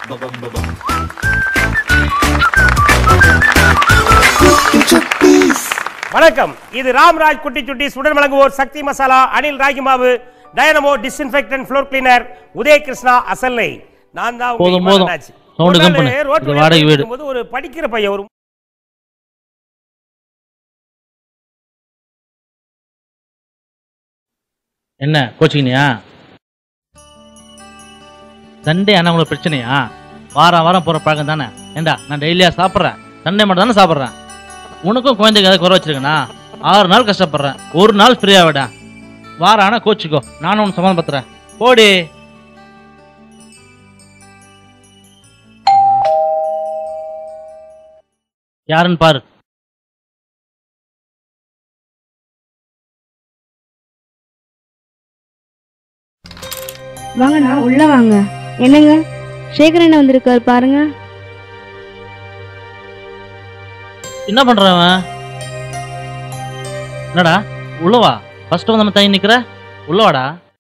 வணக்கம் இது ராம்ராஜ் குட்டி சுட்டி சுடன் வழங்குவோர் சக்தி மசாலா அனில் ராகி மாவு dynamo disinfectant floor cleaner Udaya Krishna அசல்லை நான் தான் உங்க போதும், இமான் போதும். அண்ணாச்சி. சவுண்டு ஒரு நாள் கம்மி பண்ணு. ரோட்டு இது வழியா வாடகை போயிட்டு வீடு. இருக்கும்போது ஒரு படிக்கிற பையன் ஒரு என்ன கோச்சிக்கினியா சண்டே ஆனால் உங்களுக்கு பிரச்சனையா வாரம் வாரம் போகிற பழக்கம் தானே ஏண்டா நான் டெய்லியா சாப்பிட்றேன் சண்டே மட்டும் தானே சாப்பிட்றேன் உனக்கும் குழந்தைக்கு ஏதாவது குறை வச்சிருக்கேனா ஆறு நாள் கஷ்டப்படுறேன் ஒரு நாள் ஃப்ரீயாக விட வாரம் ஆனால் கோச்சிக்கோ நானும் உன்னை சமாதானப்படுத்துறேன் போடி யாருன்னு பாரு வாங்கண்ணா உள்ள வாங்க என்னங்க சேகர் அண்ணா வந்திருக்காரு பாருங்க என்ன பண்றான் அவன் என்னடா உள்ளவா ஃபர்ஸ்ட் வந்து நம்ம தங்கி நிக்கிற உள்ளவாடா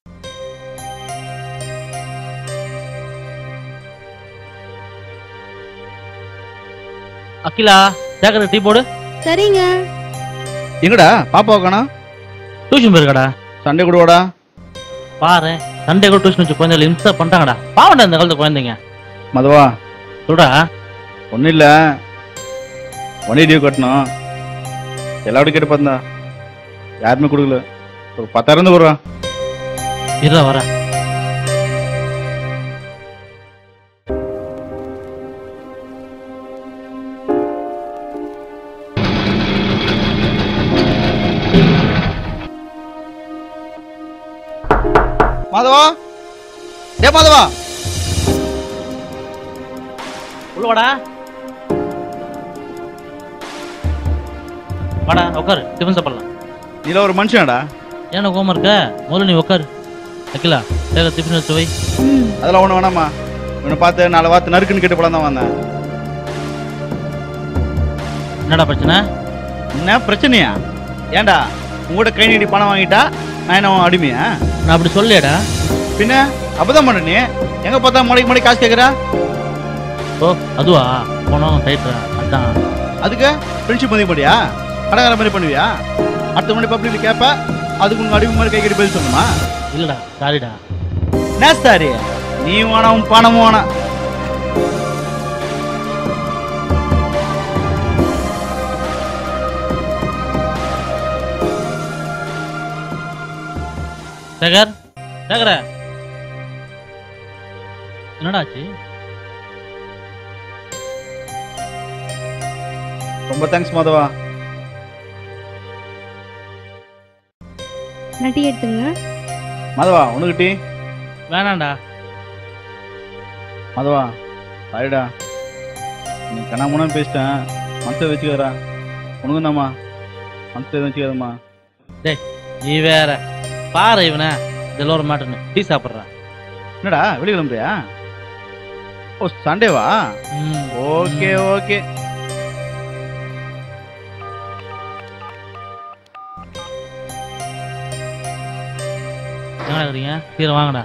அகிலா சேகர் டீ போடு சரிங்க எங்கடா பாப்பா காணோம் டியூஷன் போயிருக்கடா சண்டே கூடவாடா பாரு சண்டே கூட டியூஷன் வச்சு குழந்தைகள் இம்சா பண்ணிட்டாங்கடா பாவண்டா இந்த காலத்து குழந்தைங்க மதுவா சொல்றா ஒன்றும் இல்லை வண்டி டியூ கட்டணும் எல்லாரும் கேட்டு பார்த்தா யாருமே கொடுக்கல ஒரு பத்தாயிரம் இருந்து கொடுறா இருடா வர மாதவா ஏ மாதவா உள்ளவாடா வாடா உட்காரு டிஃபன் சாப்பிடலாம் நீல ஒரு மனுஷனாடா ஏன்னா கோமா இருக்க முதல்ல நீ உட்காரு அகிலா சேகர் டிஃபன் வச்சு வை ம் அதெல்லாம் ஒன்றும் வேணாமா இவனை பார்த்து நாலு வார்த்தை நறுக்குன்னு கேட்டு போலாம் தான் வந்தேன் என்னடா பிரச்சனை என்ன பிரச்சனையா ஏன்டா உங்கள்கிட்ட கை நீட்டி பணம் வாங்கிட்டா நான் என்ன உன் அடிமையா நான் அப்படி சொல்லியடா பின்ன அப்பதான் பண்ண நீ எங்க பார்த்தா மடைக்கு மடை காசு கேட்குறா ஓ அதுவா போனோம் ரைட்ரா அதான் அதுக்கு ஃப்ரெண்ட்ஷிப் மதிக்க மாட்டியா கடைக்கார மாதிரி பண்ணுவியா அடுத்த மணி பப்ளிக்ல கேட்ப அதுக்கு உங்க அடிமை மாதிரி கை கட்டி பதில் சொல்லணுமா இல்லடா சாரிடா நேஸ்தாரி நீ வேணாம் உன் பணமும் வேணாம் சேகர் சேகர என்னடா ஆச்சு ரொம்ப தேங்க்ஸ் மாதவா நான் டீ எடுத்துங்க மாதவா உனக்கு டீ வேணாம்டா மாதவா சாரிடா நீ கண்ணா முன்னா பேசிட்டேன் மனசை வச்சுக்கிறா உனக்கும் தாம்மா மனசை எதுவும் வச்சுக்காதம்மா நீ வேற பாரு இவனை இதெல்லாம் ஒரு மாட்டேன்னு டீ சாப்பிட்றான் என்னடா வெளியே கிளம்புறியா ஓ சண்டேவா ஓகே ஓகே என்ன இருக்கிறீங்க கீரை வாங்கடா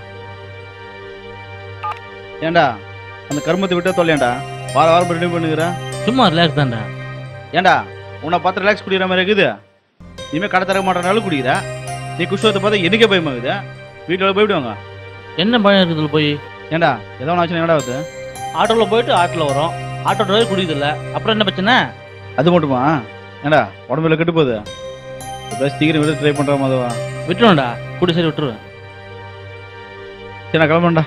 ஏன்டா அந்த கருமத்தை விட்டு தொல்லையாண்டா வார வாரம் ரெடி பண்ணுகிற சும்மா ரிலாக்ஸ் தான்டா ஏன்டா உன்னை பார்த்து ரிலாக்ஸ் குடிக்கிற மாதிரி இருக்குது இனிமேல் கடை திறக்க மாட்டேனாலும் குடிக்கிற நீ குஷ்வத்தை பார்த்தா எனக்கே பயமாகுது வீட்டில் போய்விடுவாங்க என்ன பயம் இருக்குதுல போய் ஏன்டா ஏதோ ஒன்று ஆச்சுன்னா என்னடா ஆகுது ஆட்டோவில் போயிட்டு ஆட்டோவில் வரும் ஆட்டோ டிரைவர் குடிக்குது இல்ல அப்புறம் என்ன பிரச்சனை அது மட்டுமா ஏன்டா உடம்புல கெட்டு போகுது எப்படியாவது சீக்கிரம் விட ட்ரை பண்ணுற மாதிரிவா விட்டுருவேன்டா கூடி சரி விட்டுருவேன் சரி நான் கிளம்புறேன்டா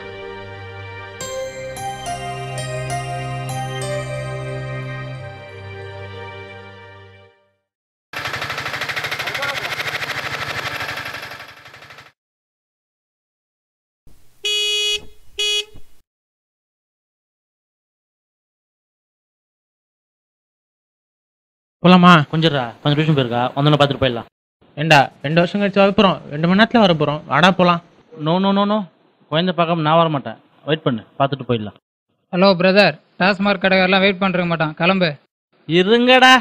போலாமா கொஞ்சம்டா கொஞ்சம் டியூஷன் போயிருக்கா வந்தோன்னு பார்த்துட்டு போயிடலாம் ஏண்டா ரெண்டு வருஷம் கழிச்சு வர போகிறோம் ரெண்டு மணி நேரத்தில் வர போகிறோம் வாடா போகலாம் நோ நோ நோ நோ குழந்தை பார்க்காம நான் வர மாட்டேன் வெயிட் பண்ணு பார்த்துட்டு போயிடலாம் ஹலோ பிரதர் டாஸ்மார்க் கடைக்காரெல்லாம் வெயிட் பண்ணிருக்க மாட்டான் கிளம்பு இருங்கடா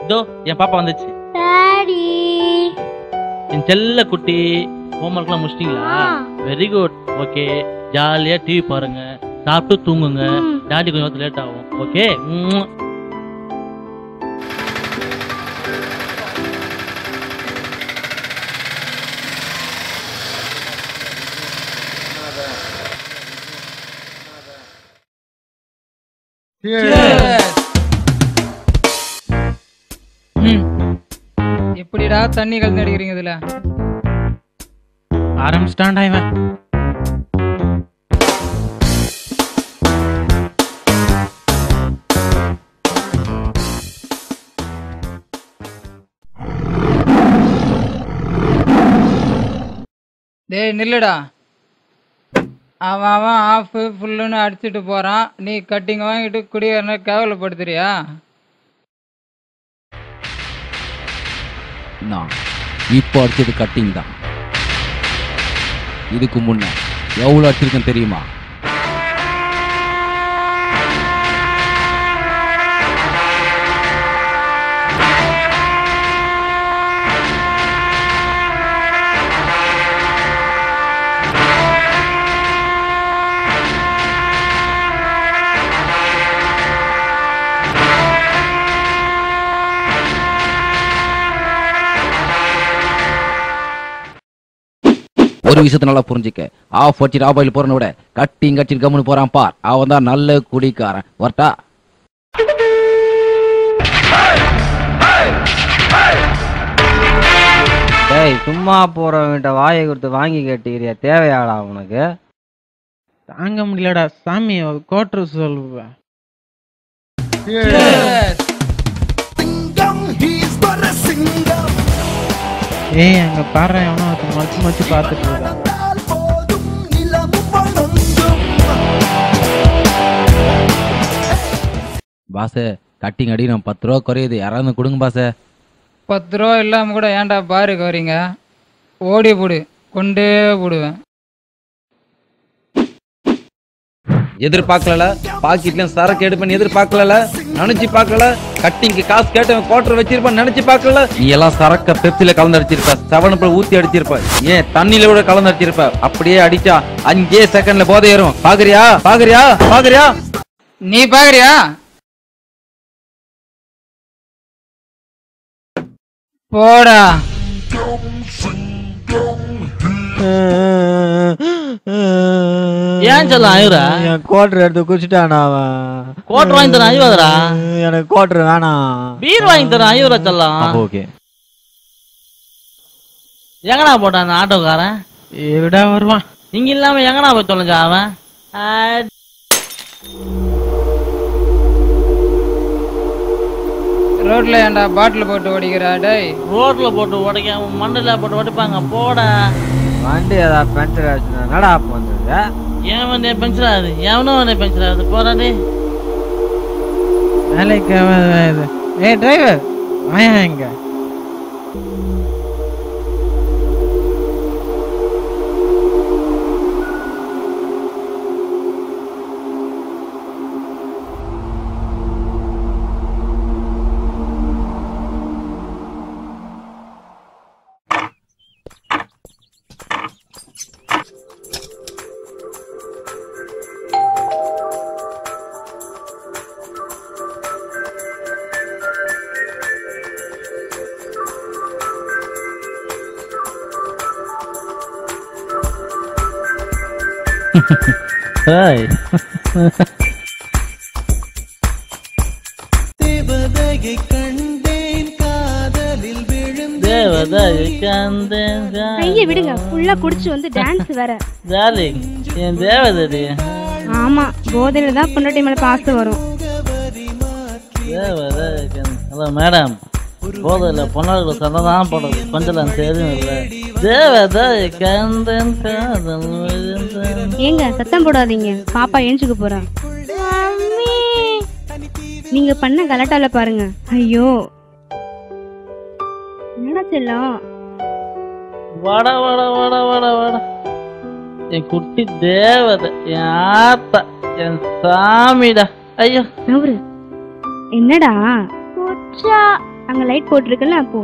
இதோ என் பாப்பா வந்துச்சு டாடி என் செல்ல குட்டி ஹோம்ஒர்க்லாம் முடிச்சிட்டீங்களா வெரி குட் ஓகே ஜாலியா டிவி பாருங்க சாப்பிட்டு தூங்குங்க டாடி கொஞ்சம் லேட் ஆகும் ஓகே ம். எப்படிடா தண்ணி கலந்து அடிக்கிறீங்க இதுல ஆரம்பிச்சிட்டான்டா இவன் டேய் நில்லுடா அவன் அவன் ஆஃப் ஃபுல்லுன்னு அடிச்சுட்டு போறான் நீ கட்டிங் வாங்கிட்டு குடியேறின கேவலப்படுத்துறியா நான் இப்போ அடிச்சது கட்டிங் தான் இதுக்கு முன்ன எவ்வளோ அடிச்சிருக்கேன் தெரியுமா ஒரு விஷயத்த நல்லா புரிஞ்சுக்க ஆஃப் வச்சு ராபாயில் போறனை விட கட்டிங் கட்டி கம்முன்னு போறான் பார் அவன் தான் நல்ல குடிக்காரன் வரட்டா டேய் சும்மா போறவங்கிட்ட வாயை கொடுத்து வாங்கி கேட்டுக்கிறியா தேவையாடா உனக்கு தாங்க முடியலடா சாமி கோட்ரு சொல்லுவேன் ஏய் அங்க பாரு எவனோ ஒருத்தன் மச்சு மச்சு பார்த்துட்டு இருக்கான் பாச கட்டிங் அடி நம்ம பத்து ரூபா குறையுது யாராவது கொடுங்க பாச பத்து ரூபா இல்லாம கூட ஏன்டா பாருக்கு வரீங்க ஓடி போடு கொண்டே போடுவேன் எதிர்பார்க்கல பாக்கெட்லயும் சரக்கு எடுப்பேன்னு எதிர்பார்க்கல நினைச்சு பார்க்கல கட்டிங்க்கு காசு கேட்டு குவார்டர் வச்சிருப்பான் நினைச்சு பார்க்கல நீ எல்லாம் சரக்க பெப்சில கலந்து அடிச்சிருப்ப செவனப்புல ஊத்தி அடிச்சிருப்ப ஏன் தண்ணியில கூட கலந்து அடிச்சிருப்ப அப்படியே அடிச்சா அஞ்சே செகண்ட்ல போதை ஏறும் பாக்குறியா பாக்குறியா பாக்குறியா நீ பாக்குறியா போடா ஏன் சொல்ல அழுகுற என் குவார்டர் எடுத்து குடிச்சிட்டானா அவன் கோட்டர் வாங்கி தரேன் அழுவாதடா எனக்கு குவார்டர் வேணாம் பீர் வாங்கி தரேன் அழுவுற செல்லம் ஓகே எங்கடா போட்டான் அந்த ஆட்டோக்காரன் இருடா வருவான் இங்க இல்லாம எங்கடா போய் தொலைஞ்சா அவன் அட்- ரோட்ல ஏன்டா பாட்டில் போட்டு ஓடிக்கிறா டேய் ரோட்ல போட்டு உடைக்க மண்ணில போட்டு உடைப்பாங்க போடா வண்டி ஏதாவது பஞ்சர் ஆச்சுன்னா என்னடா பண்ணுறது ஏன் வந்து பென்சர் ஆகுது எவனும் வந்து பென்சர் ஆகுது போறாடே வேலைக்கு ஆகாத இது ஏய் டிரைவர் வாயா இங்க ஹாய் தேவதையை கண்டேன் கையை விடுங்க ஃபுல்லா குடிச்சு வந்து டான்ஸ் வேற டார்லிங் என் தேவதை ஆமா போதையில தான் பொண்டாட்டி மேல பாசம் வரும் தேவதை ஹலோ மேடம் போதில்ல பொண்ணாளுக்கு சண்டை தான் போடுறது கொஞ்சம் தெரியும் இல்லை தேவதை கந்தன் காதல் விழுந்தேன். ஏங்க சத்தம் போடாதீங்க பாப்பா எழுஞ்சுக்க போறா நீங்க பண்ண கலட்டால பாருங்க ஐயோ என்னடா செல்லம் வட வட வட வட வட என் குட்டி தேவதை என் ஆத்தா என் சாமிடா ஐயோ நவரு என்னடா அங்க லைட் போட்டிருக்குல்ல அப்போ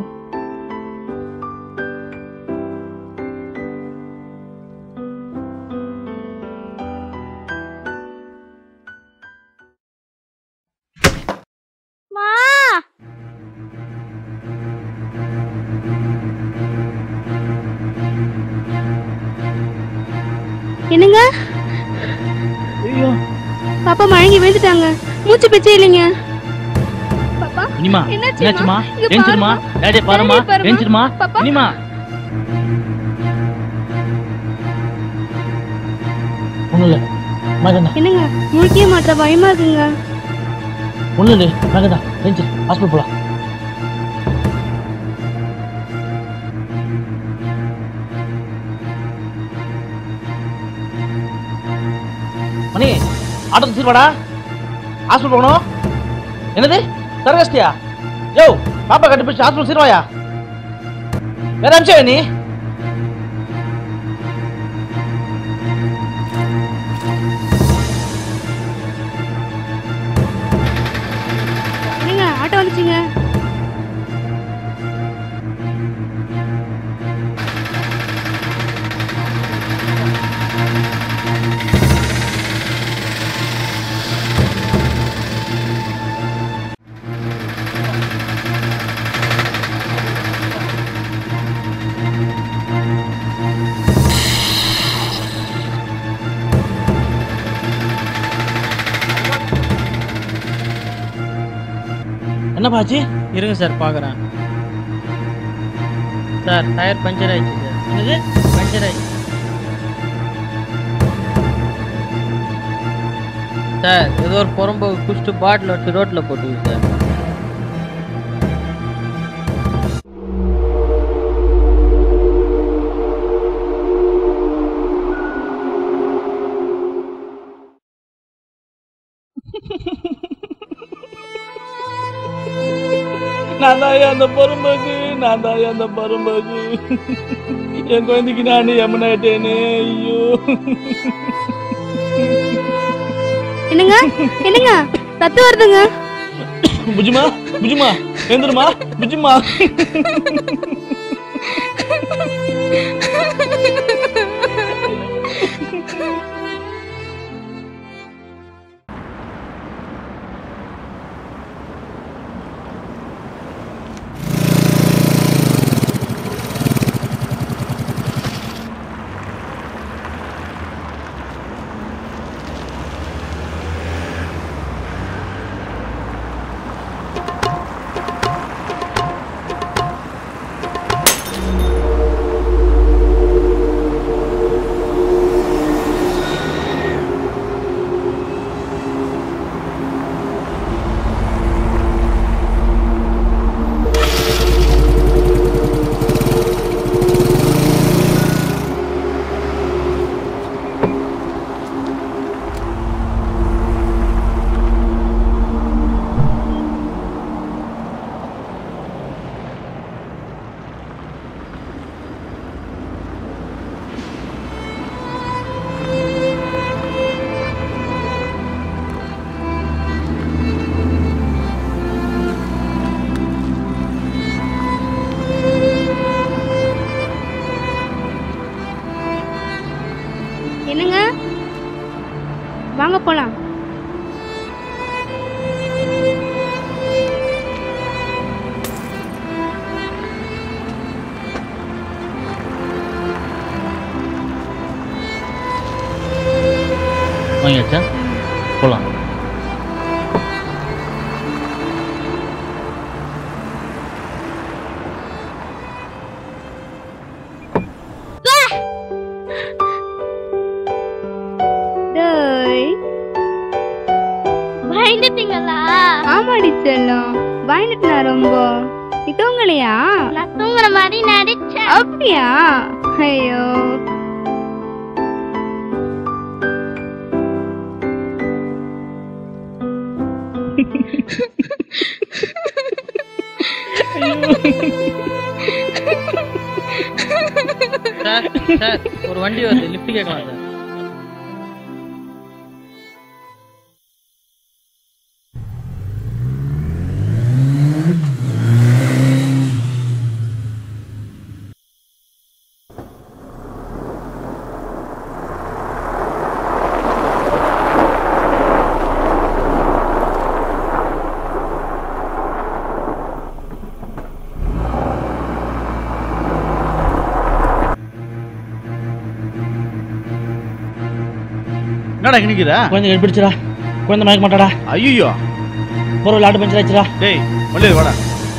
மா என்னங்க பாப்பா மயங்கி விழுந்துட்டாங்க மூச்சு பிச்சை இல்லைங்க பாப்பா இனிமா என்னாச்சும்மா? என்னாச்சுமா இங்க எஞ்சிருமா பாரும்மா. டேடியை பாருமா டேடியை பாரும்மா. எஞ்சிருமா பாப்பா. இனிமா ஒண்ணு இல்ல மகனா என்னங்க முழிக்கவே மாட்டா பயமா இருக்குங்க ஒண்ணு இல்ல மகனா எஞ்சிரு ஹாஸ்பிட்டல் போலாம் மணி ஆட்டோ திருவாடா ஹாஸ்பிட்டல் போகணும் என்னது சரகஸ்தியா யோ பாப்பா கண்டுபிடிச்சு ஹாஸ்பிட்டல் சீர்வாயா வேற அமிச்சா நீ என்னங்க ஆட்டோ வந்துச்சுங்க என்ன பாச்சு இருங்க சார் பார்க்குறேன் சார் டயர் பஞ்சர் ஆயிடுச்சு சார் என்னது பஞ்சர் ஆயிடுச்சு சார் ஏதோ ஒரு புறம்பு குடிச்சிட்டு பாட்டில் வச்சு ரோட்டில் போட்டுருக்கு சார் நான் தான் அந்த பொறும்புக்கு நான் தான் அந்த பொறும்புக்கு என் குழந்தைக்கு நான் எமனாயிட்டேனே ஐயோ என்னங்க என்னங்க ரத்து வருதுங்க புஜுமா புஜுமா எழுந்துருமா புஜுமா என்னங்க வாங்க போலாம் வாங்கியாச்சா போலாம் டேய் பயந்துட்டீங்களா ஆமாடி செல்லம் பயந்துட்டு நான் ரொம்ப நீ தூங்கலையா நான் தூங்குற மாதிரி நடிச்சேன் அப்படியா ஐயோ சார் சார் ஒரு வண்டி வருது லிஃப்ட் கேட்கலாம் சார் என்னடா இங்க நிக்கிற குழந்தை பிடிச்சிடா குழந்தை மயக்க மாட்டாடா ஐயோ ஒரு விளையாட்டு பஞ்சர் ஆச்சுடா டேய் மல்லிகை வாடா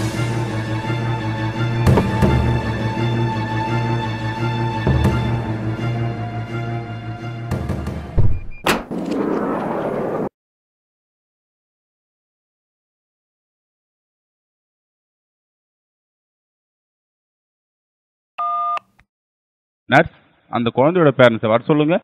நர்ஸ் அந்த குழந்தையோட பேரண்ட்ஸை வர சொல்லுங்க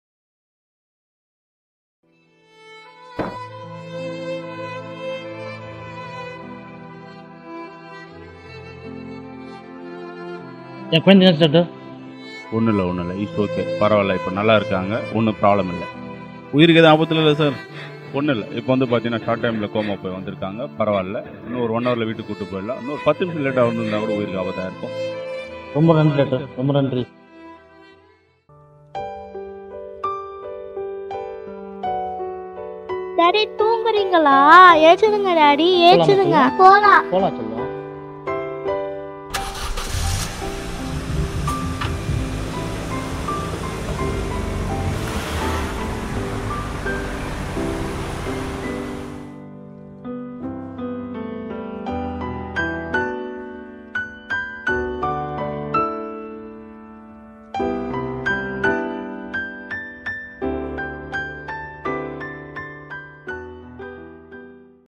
என் குழந்தை என்ன டாக்டர் ஒன்றும் இல்லை ஒன்றும் இல்லை இஸ் ஓகே பரவாயில்ல இப்போ நல்லா இருக்காங்க ஒன்றும் ப்ராப்ளம் இல்லை உயிருக்கு எதுவும் ஆபத்தில் இல்லை சார் ஒன்றும் இல்லை இப்போ வந்து பார்த்தீங்கன்னா ஷார்ட் டைமில் கோமா போய் வந்திருக்காங்க பரவாயில்ல இன்னும் ஒரு ஒன் ஹவரில் வீட்டுக்கு கூட்டு போயிடலாம் இன்னும் ஒரு பத்து நிமிஷம் லேட்டாக வந்திருந்தா கூட உயிருக்கு ஆபத்தாக இருக்கும் ரொம்ப நன்றி டாக்டர் ரொம்ப நன்றி டாடி தூங்குறீங்களா ஏச்சுதுங்க டாடி ஏச்சுதுங்க போலாம் போலாம் சொல்லு